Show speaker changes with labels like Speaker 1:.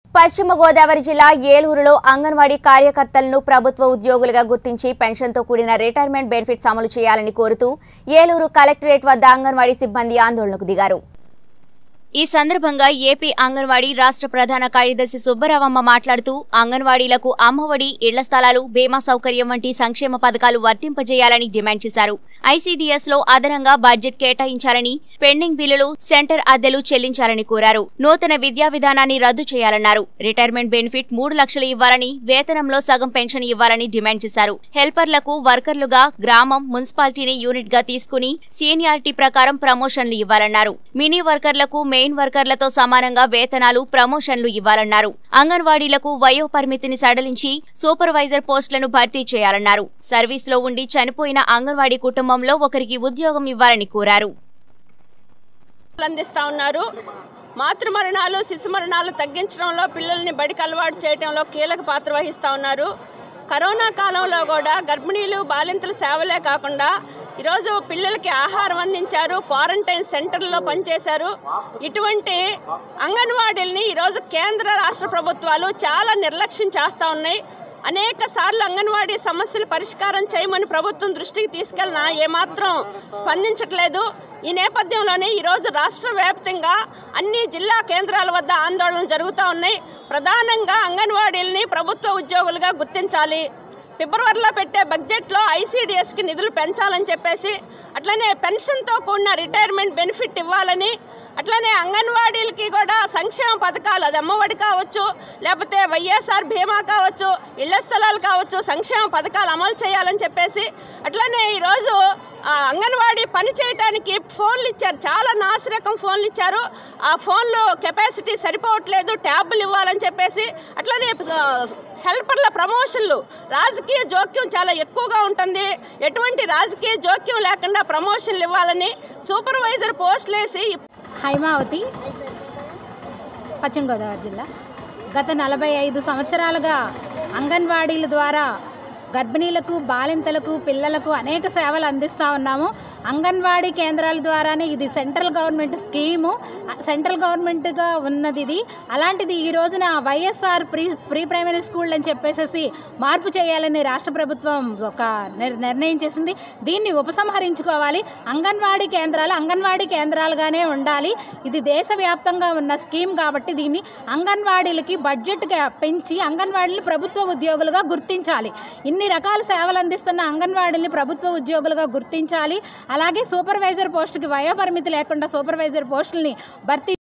Speaker 1: పశ్చిమ గోదావరి జిల్లా ఏలూరులో అంగన్వాడీ కార్యకర్తలను ప్రభుత్వ ఉద్యోగులుగా గుర్తించి పెన్షన్తో కూడిన రిటైర్మెంట్ బెనిఫిట్స్ అమలు చేయాలని కోరుతూ ఏలూరు కలెక్టరేట్ వద్ద అంగన్వాడీ సిబ్బంది ఆందోళనకు దిగారు ఈ సందర్భంగా ఏపీ అంగన్వాడీ రాష్ట్ర ప్రధాన కార్యదర్శి సుబ్బరావమ్మ మాట్లాడుతూ అంగన్వాడీలకు అమ్మఒడి ఇళ్ల స్థలాలు బీమా సౌకర్యం వంటి సంక్షేమ పథకాలు వర్తింపజేయాలని డిమాండ్ చేశారు ఐసీడీఎస్ లో అదనంగా బడ్జెట్ కేటాయించాలని పెండింగ్ బిల్లులు సెంటర్ అద్దెలు చెల్లించాలని కోరారు నూతన విద్యా విధానాన్ని రద్దు చేయాలన్నారు రిటైర్మెంట్ బెనిఫిట్ మూడు లక్షలు ఇవ్వాలని వేతనంలో సగం పెన్షన్ ఇవ్వాలని డిమాండ్ చేశారు హెల్పర్లకు వర్కర్లుగా గ్రామం మున్సిపాలిటీని యూనిట్ గా తీసుకుని సీనియారిటీ ప్రకారం ప్రమోషన్లు ఇవ్వాలన్నారు మినీ వర్కర్లకు మెయిన్ వర్కర్లతో సమానంగా వేతనాలు ప్రమోషన్లు ఇవ్వాలన్నారు అంగన్వాడీలకు వయో పరిమితిని సడలించి సూపర్వైజర్ పోస్టులను భర్తీ చేయాలన్నారు సర్వీస్లో ఉండి చనిపోయిన అంగన్వాడీ కుటుంబంలో ఒకరికి ఉద్యోగం ఇవ్వాలని కోరారు
Speaker 2: అందిస్తా ఉన్నారు మాతృ మరణాలు శిశు మరణాలు తగ్గించడంలో పిల్లల్ని బడికి అలవాటు చేయడంలో కీలక పాత్ర వహిస్తూ ఉన్నారు కరోనా కాలంలో కూడా గర్భిణీలు బాలింతల సేవలే కాకుండా ఈరోజు పిల్లలకి ఆహారం అందించారు క్వారంటైన్ సెంటర్లో పనిచేశారు ఇటువంటి అంగన్వాడీల్ని ఈరోజు కేంద్ర రాష్ట్ర ప్రభుత్వాలు చాలా నిర్లక్ష్యం చేస్తూ ఉన్నాయి అనేక సార్లు అంగన్వాడీ సమస్యలు పరిష్కారం చేయమని ప్రభుత్వం దృష్టికి తీసుకెళ్ళినా ఏమాత్రం స్పందించట్లేదు ఈ నేపథ్యంలోనే ఈరోజు రాష్ట్ర వ్యాప్తంగా అన్ని జిల్లా కేంద్రాల వద్ద ఆందోళనలు జరుగుతూ ఉన్నాయి ప్రధానంగా అంగన్వాడీల్ని ప్రభుత్వ ఉద్యోగులుగా గుర్తించాలి ఫిబ్రవరిలో పెట్టే బడ్జెట్లో ఐసీడీఎస్కి నిధులు పెంచాలని చెప్పేసి అట్లనే పెన్షన్తో కూడిన రిటైర్మెంట్ బెనిఫిట్ ఇవ్వాలని అట్లనే అంగన్వాడీలకి కూడా సంక్షేమ పథకాలు అది అమ్మఒడి కావచ్చు లేకపోతే వైఎస్ఆర్ బీమా కావచ్చు ఇళ్ల స్థలాలు కావచ్చు సంక్షేమ పథకాలు అమలు చేయాలని చెప్పేసి అట్లనే ఈరోజు ఆ, అంగన్వాడీ పని చేయడానికి ఫోన్లు ఇచ్చారు చాలా నాసిరకం ఫోన్లు ఇచ్చారు ఆ ఫోన్లో కెపాసిటీ సరిపోవట్లేదు ట్యాబులు ఇవ్వాలని చెప్పేసి అట్లనే ఆ, హెల్పర్ల ప్రమోషన్లు రాజకీయ జోక్యం చాలా ఎక్కువగా ఉంటుంది ఎటువంటి రాజకీయ జోక్యం లేకుండా ప్రమోషన్లు ఇవ్వాలని సూపర్వైజర్ పోస్టులు వేసి
Speaker 3: హైమావతి పశ్చిమ గోదావరి జిల్లా గత నలభై ఐదు సంవత్సరాలుగా అంగన్వాడీల ద్వారా గర్భిణీలకు బాలింతలకు పిల్లలకు అనేక సేవలు అందిస్తూ ఉన్నాము అంగన్వాడీ కేంద్రాల ద్వారానే ఇది సెంట్రల్ గవర్నమెంట్ స్కీము సెంట్రల్ గవర్నమెంట్గా ఉన్నది ఇది అలాంటిది ఈ రోజున YSR pre pre primary school అని చెప్పేసి మార్పు చేయాలని రాష్ట్ర ప్రభుత్వం ఒక నిర్- నిర్ణయం చేసింది దీన్ని ఉపసంహరించుకోవాలి అంగన్వాడీ కేంద్రాలు అంగన్వాడీ కేంద్రాలుగానే ఉండాలి ఇది దేశవ్యాప్తంగా ఉన్న స్కీమ్ కాబట్టి దీన్ని అంగన్వాడీలకి బడ్జెట్గా పెంచి అంగన్వాడీలు ప్రభుత్వ ఉద్యోగులుగా గుర్తించాలి ఇన్ని రకాల సేవలు అందిస్తున్న అంగన్వాడీని ప్రభుత్వ ఉద్యోగులుగా గుర్తించాలి అలాగే సూపర్వైజర్ పోస్టుకి వయోపరిమితి లేకుండా సూపర్వైజర్ పోస్టుల్ని భర్తీ